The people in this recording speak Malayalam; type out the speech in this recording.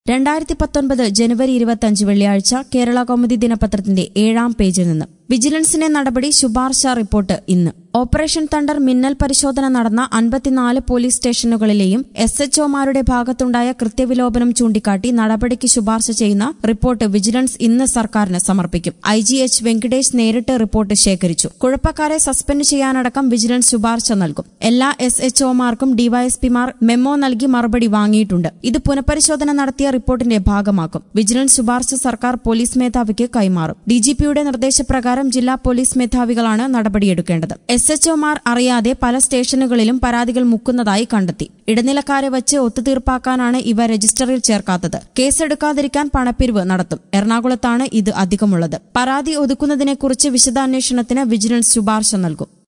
രണ്ടായിരത്തി പത്തൊൻപത് ജനുവരി ഇരുപത്തിയഞ്ച് വെള്ളിയാഴ്ച കേരള കൗമുദി ദിനപത്രത്തിന്റെ ഏഴാം പേജിൽ നിന്ന് വിജിലൻസിന്റെ നടപടി ശുപാർശ റിപ്പോർട്ട് ഇന്ന് ഓപ്പറേഷൻ തണ്ടർ മിന്നൽ പരിശോധന നടന്ന അൻപത്തിനാല് പോലീസ് സ്റ്റേഷനുകളിലെയും എസ് എച്ച്ഒമാരുടെ ഭാഗത്തുണ്ടായ കൃത്യവിലോപനം ചൂണ്ടിക്കാട്ടി നടപടിക്ക് ശുപാർശ ചെയ്യുന്ന റിപ്പോർട്ട് വിജിലൻസ് ഇന്ന് സർക്കാരിന് സമർപ്പിക്കും ഐ ജി എച്ച് വെങ്കടേഷ് നേരിട്ട് റിപ്പോർട്ട് ശേഖരിച്ചു കുഴപ്പക്കാരെ സസ്പെൻഡ് ചെയ്യാനടക്കം വിജിലൻസ് ശുപാർശ നൽകും എല്ലാ എസ് എച്ച്ഒമാർക്കും ഡിവൈഎസ്പിമാർ മെമ്മോ നൽകി മറുപടി വാങ്ങിയിട്ടുണ്ട് ഇത് പുനഃപരിശോധന നടത്തിയ റിപ്പോർട്ടിന്റെ ഭാഗമാക്കും വിജിലൻസ് ശുപാർശ സർക്കാർ പോലീസ് മേധാവിക്ക് കൈമാറും ഡിജിപിയുടെ നിർദ്ദേശപ്രകാരം ജില്ലാ പോലീസ് മേധാവികളാണ് നടപടിയെടുക്കേണ്ടത് എസ് എച്ച്ഒമാർ അറിയാതെ പല സ്റ്റേഷനുകളിലും പരാതികൾ മുക്കുന്നതായി കണ്ടെത്തി ഇടനിലക്കാരെ വച്ച് ഒത്തുതീർപ്പാക്കാനാണ് ഇവ രജിസ്റ്ററിൽ ചേർക്കാത്തത് കേസെടുക്കാതിരിക്കാൻ പണപ്പിരിവ് നടത്തും എറണാകുളത്താണ് ഇത് അധികമുള്ളത് പരാതി ഒതുക്കുന്നതിനെക്കുറിച്ച് വിശദാന്വേഷണത്തിന് വിജിലൻസ് ശുപാർശ നൽകും